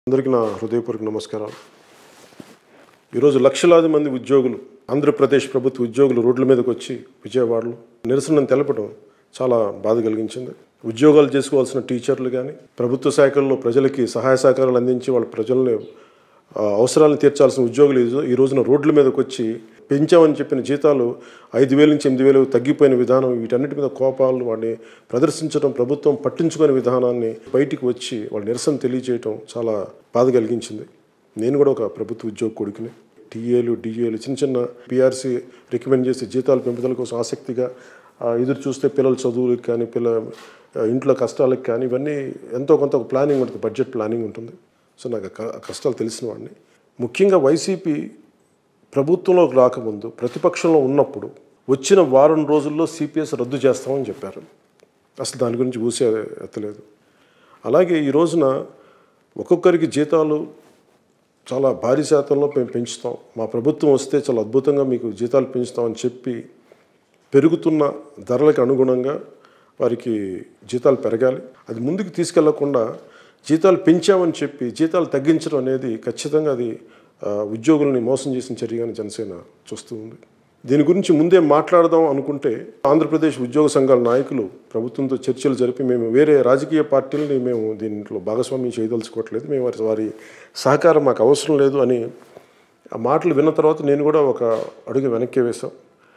అందరికీ నా హృదయపూర్వక నమస్కారాలు ఈరోజు లక్షలాది మంది ఉద్యోగులు ఆంధ్రప్రదేశ్ ప్రభుత్వ ఉద్యోగులు రోడ్ల మీదకి వచ్చి విజయవాడలో నిరసనను తెలపడం చాలా బాధ కలిగించింది ఉద్యోగాలు చేసుకోవాల్సిన టీచర్లు కానీ ప్రభుత్వ శాఖల్లో ప్రజలకి సహాయ సహకారాలు అందించి వాళ్ళ ప్రజల్ని ఆ, అవసరాలను తీర్చాల్సిన ఉద్యోగులు ఈ రో- ఈ రోజున రోడ్ల మీదకి వచ్చి పెంచామని చెప్పిన జీతాలు ఐదు వేల నుంచి ఎనిమిది వేలు తగ్గిపోయిన విధానం వీటన్నిటి మీద కోపాలు వాడిని ప్రదర్శించడం ప్రభుత్వం పట్టించుకునే విధానాన్ని బయటికి వచ్చి వాళ్ళ నిరసన తెలియజేయడం చాలా బాధ కలిగించింది నేను కూడా ఒక ప్రభుత్వ ఉద్యోగ కొడుకుని టీఏలు డిఏలు చిన్న చిన్న పిఆర్సీ రికమెండ్ చేసి జీతాల పెంపుదల కోసం ఆసక్తిగా ఆ, ఎదురు చూస్తే పిల్లల చదువులకు కానీ పిల్ల ఆ, ఇంట్లో కష్టాలకు కానీ ఇవన్నీ ఎంతో కొంత ఒక ప్లానింగ్ ఉంటుంది బడ్జెట్ ప్లానింగ్ ఉంటుంది సో నాకు ఆ క- ఆ కష్టాలు తెలిసిన వాడిని ముఖ్యంగా వైసీపీ ప్రభుత్వంలోకి రాకముందు ప్రతిపక్షంలో ఉన్నప్పుడు వచ్చిన వారం రోజుల్లో సిపిఎస్ రద్దు చేస్తామని చెప్పారు అసలు దాని గురించి ఊసే ఎత్తలేదు అలాగే ఈ రోజున ఒక్కొక్కరికి జీతాలు చాలా భారీ శాతంలో మేము పెంచుతాం మా ప్రభుత్వం వస్తే చాలా అద్భుతంగా మీకు జీతాలు పెంచుతామని చెప్పి పెరుగుతున్న ధరలకు అనుగుణంగా వారికి జీతాలు పెరగాలి అది ముందుకు తీసుకెళ్లకుండా జీతాలు పెంచామని చెప్పి జీతాలు తగ్గించడం అనేది ఖచ్చితంగా అది ఆ, ఉద్యోగుల్ని మోసం చేసిన చర్యగానే జనసేన చూస్తూ ఉంది దీని గురించి ముందే మాట్లాడదాం అనుకుంటే ఆంధ్రప్రదేశ్ ఉద్యోగ సంఘాల నాయకులు ప్రభుత్వంతో చర్చలు జరిపి మేము వేరే రాజకీయ పార్టీలని మేము దీంట్లో భాగస్వామ్యం చేయదలుచుకోవట్లేదు మేము వారి వారి సహకారం మాకు అవసరం లేదు అని ఆ మాటలు విన్న తర్వాత నేను కూడా ఒక అడుగు వెనక్కి వేశాం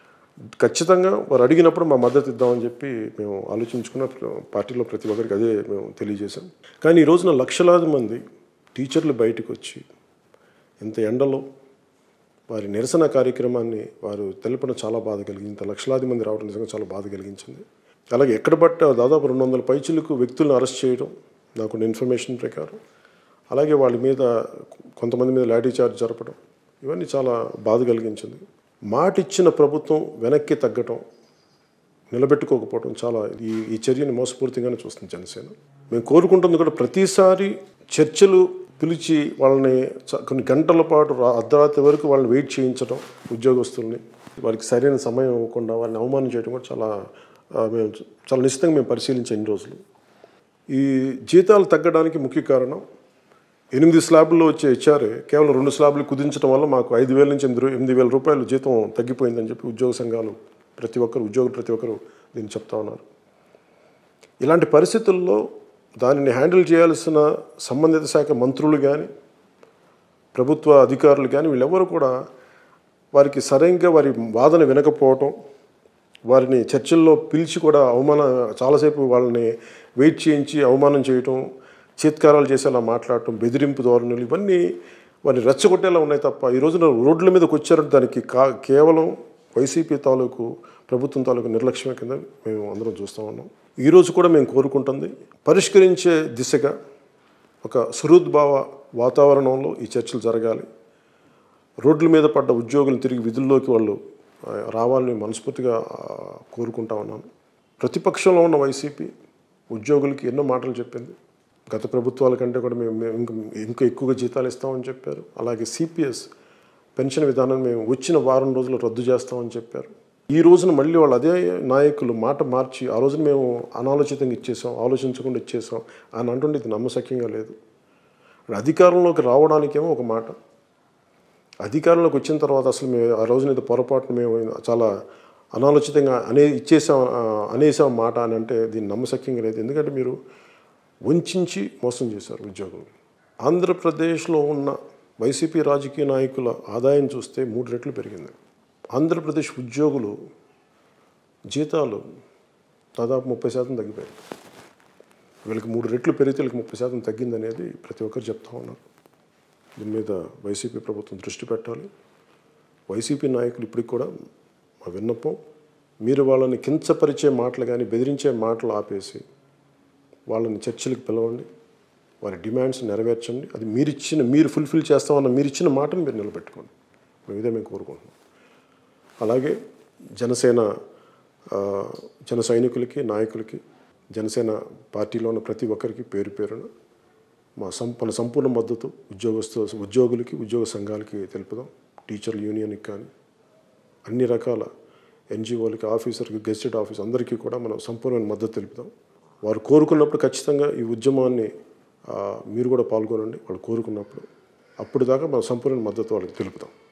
ఖచ్చితంగా వారు అడిగినప్పుడు మా మద్దతు ఇద్దామని చెప్పి మేము ఆలోచించుకున్న పార్టీలో ప్రతి ఒక్కరికి అదే మేము తెలియజేశాం కానీ ఈ రోజున లక్షలాది మంది టీచర్లు బయటకు వచ్చి ఇంత ఎండలో వారి నిరసన కార్యక్రమాన్ని వారు తెలపడం చాలా బాధ కలిగింది ఇంత లక్షలాది మంది రావడం నిజంగా చాలా బాధ కలిగించింది అలాగే ఎక్కడ పట్ట దాదాపు రెండు వందల పైచులకు వ్యక్తులను అరెస్ట్ చేయడం నాకు ఇన్ఫర్మేషన్ ప్రకారం అలాగే వాళ్ళ మీద కొంతమంది మీద లాఠీ చార్జ్ జరపడం ఇవన్నీ చాలా బాధ కలిగించింది మాట ఇచ్చిన ప్రభుత్వం వెనక్కి తగ్గటం నిలబెట్టుకోకపోవడం చాలా ఈ ఈ చర్యని మోసపూరితంగానే చూస్తుంది జనసేన మేము కోరుకుంటుంది కూడా ప్రతిసారి చర్చలు పిలిచి వాళ్ళని చ- కొన్ని గంటల పాటు రా- అర్ధరాత్రి వరకు వాళ్ళని వెయిట్ చేయించడం ఉద్యోగస్తుల్ని వారికి సరైన సమయం ఇవ్వకుండా వారిని అవమానం చేయడం కూడా చాలా ఆ, మేము చాలా నిశ్చితంగా మేము పరిశీలించాం ఇన్ని రోజులు ఈ జీతాలు తగ్గడానికి ముఖ్య కారణం ఎనిమిది స్లాబ్లో వచ్చే హెచ్ఆర్ఏ కేవలం రెండు స్లాబ్లు కుదించడం వల్ల మాకు ఐదు వేల నుంచి ఎనిమిది రూ- ఎనిమిది వేల రూపాయలు జీతం తగ్గిపోయిందని చెప్పి ఉద్యోగ సంఘాలు ప్రతి ఒక్కరు ఉద్యోగులు ప్రతి ఒక్కరు దీన్ని చెప్తా ఉన్నారు ఇలాంటి పరిస్థితుల్లో దానిని హ్యాండిల్ చేయాల్సిన సంబంధిత శాఖ మంత్రులు కానీ ప్రభుత్వ అధికారులు కానీ వీళ్ళెవరు కూడా వారికి సరైనగా వారి వాదన వినకపోవటం వారిని చర్చల్లో పిలిచి కూడా అవమాన చాలాసేపు వాళ్ళని వెయిట్ చేయించి అవమానం చేయటం చీత్కారాలు చేసేలా మాట్లాడటం బెదిరింపు ధోరణులు ఇవన్నీ వారిని రెచ్చగొట్టేలా ఉన్నాయి తప్ప ఈ రోజున రోడ్ల మీదకి వచ్చారంటే దానికి కా కేవలం వైసీపీ తాలూకు ప్రభుత్వం తాలూకు నిర్లక్ష్యమే కింద మేము అందరం చూస్తూ ఉన్నాం ఈరోజు కూడా మేము కోరుకుంటుంది పరిష్కరించే దిశగా ఒక సుహృద్భావ వాతావరణంలో ఈ చర్చలు జరగాలి రోడ్ల మీద పడ్డ ఉద్యోగులు తిరిగి విధుల్లోకి వాళ్ళు ఆ, రావాలని మనస్ఫూర్తిగా ఆ, కోరుకుంటా ఉన్నాను ప్రతిపక్షంలో ఉన్న వైసీపీ ఉద్యోగులకి ఎన్నో మాటలు చెప్పింది గత ప్రభుత్వాల కంటే కూడా మేము మేము ఇంకా ఇంకా ఎక్కువగా జీతాలు ఇస్తామని చెప్పారు అలాగే సిపిఎస్ పెన్షన్ విధానం మేము వచ్చిన వారం రోజులు రద్దు చేస్తామని చెప్పారు ఈ రోజున మళ్ళీ వాళ్ళు అదే నాయకులు మాట మార్చి ఆ రోజున మేము అనాలోచితంగా ఇచ్చేసాం ఆలోచించకుండా ఇచ్చేసాం అని అంటుండే ఇది నమ్మశక్యంగా లేదు అధికారంలోకి రావడానికేమో ఒక మాట అధికారంలోకి వచ్చిన తర్వాత అసలు మేము ఆ రోజున ఇది పొరపాటున మేము చాలా అనాలోచితంగా అనే ఇచ్చేసాం ఆ, అనేసాం మాట అని అంటే దీన్ని నమ్మశక్యంగా లేదు ఎందుకంటే మీరు వంచి మోసం చేశారు ఉద్యోగులు ఆంధ్రప్రదేశ్లో ఉన్న వైసీపీ రాజకీయ నాయకుల ఆదాయం చూస్తే మూడు రెట్లు పెరిగింది ఆంధ్రప్రదేశ్ ఉద్యోగులు జీతాలు దాదాపు ముప్పై శాతం తగ్గిపోయాయి వీళ్ళకి మూడు రెట్లు పెరిగితే వీళ్ళకి ముప్పై శాతం తగ్గిందనేది ప్రతి ఒక్కరు చెప్తా ఉన్నారు దీని మీద వైసీపీ ప్రభుత్వం దృష్టి పెట్టాలి వైసీపీ నాయకులు ఇప్పటికి కూడా మా విన్నపం మీరు వాళ్ళని కించపరిచే మాటలు కానీ బెదిరించే మాటలు ఆపేసి వాళ్ళని చర్చలకు పిలవండి వారి డిమాండ్స్ నెరవేర్చండి అది మీరు ఇచ్చిన మీరు ఫుల్ఫిల్ చేస్తామన్న మీరు ఇచ్చిన మాటను మీరు నిలబెట్టుకోండి మేము ఇదే మేము కోరుకుంటున్నాం అలాగే జనసేన ఆ, జన సైనికులకి నాయకులకి జనసేన పార్టీలో ఉన్న ప్రతి ఒక్కరికి పేరు పేరున మా సం మన సంపూర్ణ మద్దతు ఉద్యోగస్తు ఉద్యోగులకి ఉద్యోగ సంఘాలకి తెలుపుదాం టీచర్ యూనియన్కి కానీ అన్ని రకాల ఎన్జిఓలకి ఆఫీసర్కి గెస్టెడ్ ఆఫీస్ అందరికీ కూడా మనం సంపూర్ణమైన మద్దతు తెలుపుదాం వారు కోరుకున్నప్పుడు ఖచ్చితంగా ఈ ఉద్యమాన్ని ఆ, మీరు కూడా పాల్గొనండి వాళ్ళు కోరుకున్నప్పుడు అప్పుడు దాకా మన సంపూర్ణ మద్దతు వాళ్ళకి తెలుపుతాం